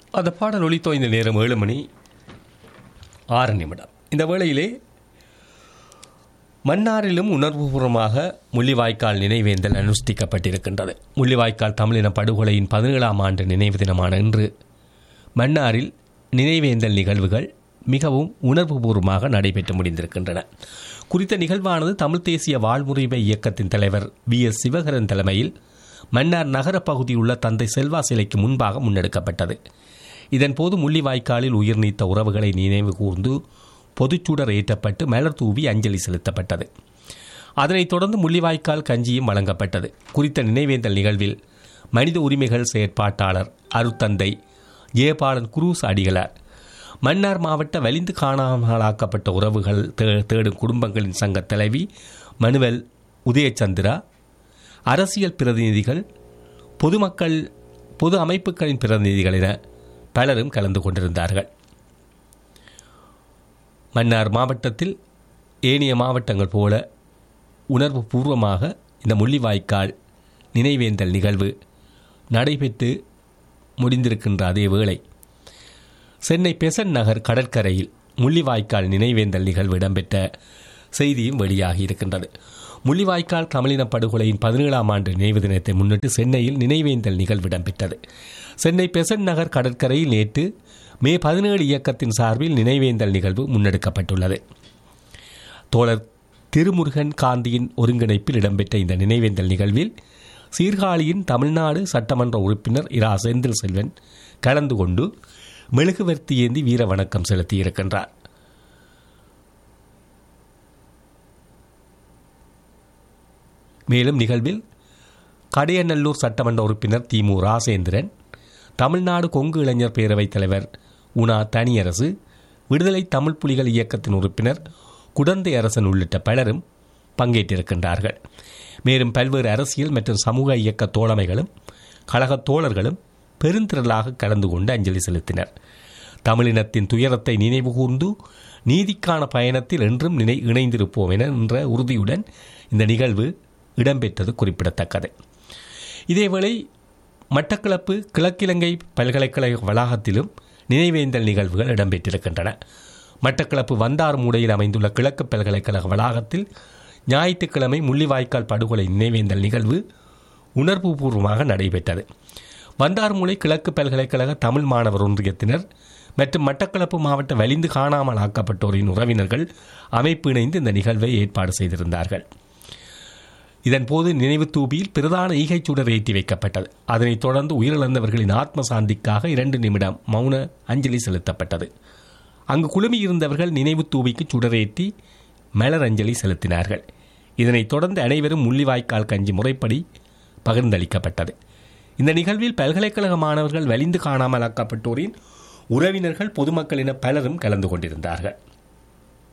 அந்த பாடல் ஒலித்தோ இந்த நேரம் ஏழு மணி ஆறு நிமிடம் இந்த வேளையிலே மன்னாரிலும் உணர்வுபூர்வமாக முள்ளிவாய்க்கால் நினைவேந்தல் அனுஷ்டிக்கப்பட்டிருக்கின்றது முள்ளிவாய்க்கால் தமிழின படுகொலையின் பதினேழாம் ஆண்டு நினைவு தினமான இன்று மன்னாரில் நினைவேந்தல் நிகழ்வுகள் மிகவும் உணர்வுபூர்வமாக நடைபெற்று முடிந்திருக்கின்றன குறித்த நிகழ்வானது தமிழ் தேசிய வாழ்முறைமை இயக்கத்தின் தலைவர் வி எஸ் சிவகரன் தலைமையில் மன்னார் நகர பகுதியுள்ள தந்தை செல்வா சிலைக்கு முன்பாக முன்னெடுக்கப்பட்டது இதன்போது முள்ளிவாய்க்காலில் உயிர் நீத்த உறவுகளை நினைவு கூர்ந்து பொதுச்சுடர் ஏற்றப்பட்டு மலர் தூவி அஞ்சலி செலுத்தப்பட்டது அதனைத் தொடர்ந்து முள்ளிவாய்க்கால் கஞ்சியும் வழங்கப்பட்டது குறித்த நினைவேந்தல் நிகழ்வில் மனித உரிமைகள் செயற்பாட்டாளர் அருத்தந்தை ஜெயபாலன் குரூஸ் அடிகளார் மன்னார் மாவட்ட வலிந்து காணாமலாக்கப்பட்ட உறவுகள் தே- தேடும் குடும்பங்களின் சங்க தலைவி மனுவல் உதயச்சந்திரா அரசியல் பிரதிநிதிகள் பொதுமக்கள் பொது அமைப்புகளின் பிரதிநிதிகள் என பலரும் கலந்து கொண்டிருந்தார்கள் மன்னார் மாவட்டத்தில் ஏனைய மாவட்டங்கள் போல உணர்வு பூர்வமாக இந்த முள்ளிவாய்க்கால் நினைவேந்தல் நிகழ்வு நடைபெற்று முடிந்திருக்கின்ற அதே வேளை சென்னை பெசன் நகர் கடற்கரையில் முள்ளிவாய்க்கால் நினைவேந்தல் நிகழ்வு இடம்பெற்ற செய்தியும் வெளியாகி இருக்கின்றது முள்ளிவாய்க்கால் தமிழின படுகொலையின் பதினேழாம் ஆண்டு நினைவு தினத்தை முன்னிட்டு சென்னையில் நினைவேந்தல் நிகழ்வு இடம்பெற்றது சென்னை பெசன் நகர் கடற்கரையில் நேற்று மே பதினேழு இயக்கத்தின் சார்பில் நினைவேந்தல் நிகழ்வு முன்னெடுக்கப்பட்டுள்ளது தோழர் திருமுருகன் காந்தியின் ஒருங்கிணைப்பில் இடம்பெற்ற இந்த நினைவேந்தல் நிகழ்வில் சீர்காழியின் தமிழ்நாடு சட்டமன்ற உறுப்பினர் இரா செந்தில் செல்வன் கலந்து கொண்டு மெழுகுவர்த்தி ஏந்தி வீர வணக்கம் செலுத்தியிருக்கின்றார் மேலும் நிகழ்வில் கடையநல்லூர் சட்டமன்ற உறுப்பினர் திமு ராசேந்திரன் தமிழ்நாடு கொங்கு இளைஞர் பேரவைத் தலைவர் உனா தனியரசு விடுதலை தமிழ் புலிகள் இயக்கத்தின் உறுப்பினர் குடந்தை அரசன் உள்ளிட்ட பலரும் பங்கேற்றிருக்கின்றார்கள் மேலும் பல்வேறு அரசியல் மற்றும் சமூக இயக்க தோழமைகளும் கழகத் தோழர்களும் பெருந்திரளாக கலந்து கொண்டு அஞ்சலி செலுத்தினர் தமிழினத்தின் துயரத்தை நினைவுகூர்ந்து நீதிக்கான பயணத்தில் என்றும் நினை இணைந்திருப்போம் என என்ற உறுதியுடன் இந்த நிகழ்வு இடம்பெற்றது குறிப்பிடத்தக்கது இதேவேளை மட்டக்களப்பு கிழக்கிலங்கை பல்கலைக்கழக வளாகத்திலும் நினைவேந்தல் நிகழ்வுகள் இடம்பெற்றிருக்கின்றன மட்டக்களப்பு வந்தார் மூடையில் அமைந்துள்ள கிழக்கு பல்கலைக்கழக வளாகத்தில் ஞாயிற்றுக்கிழமை முள்ளிவாய்க்கால் படுகொலை நினைவேந்தல் நிகழ்வு உணர்வுபூர்வமாக நடைபெற்றது வந்தார்மூலை கிழக்கு பல்கலைக்கழக தமிழ் மாணவர் ஒன்றியத்தினர் மற்றும் மட்டக்களப்பு மாவட்ட வலிந்து காணாமல் ஆக்கப்பட்டோரின் உறவினர்கள் அமைப்பு இணைந்து இந்த நிகழ்வை ஏற்பாடு செய்திருந்தார்கள் இதன்போது நினைவு தூபியில் பிரதான ஈகைச் சுடர் ஏற்றி வைக்கப்பட்டது அதனைத் தொடர்ந்து உயிரிழந்தவர்களின் ஆத்ம சாந்திக்காக இரண்டு நிமிடம் மௌன அஞ்சலி செலுத்தப்பட்டது அங்கு குழுமியிருந்தவர்கள் நினைவு தூபிக்கு சுடரேற்றி மலர் அஞ்சலி செலுத்தினார்கள் இதனைத் தொடர்ந்து அனைவரும் முள்ளிவாய்க்கால் கஞ்சி முறைப்படி பகிர்ந்தளிக்கப்பட்டது இந்த நிகழ்வில் பல்கலைக்கழக மாணவர்கள் வலிந்து காணாமலாக்கப்பட்டோரின் உறவினர்கள் பொதுமக்கள் என பலரும் கலந்து கொண்டிருந்தார்கள்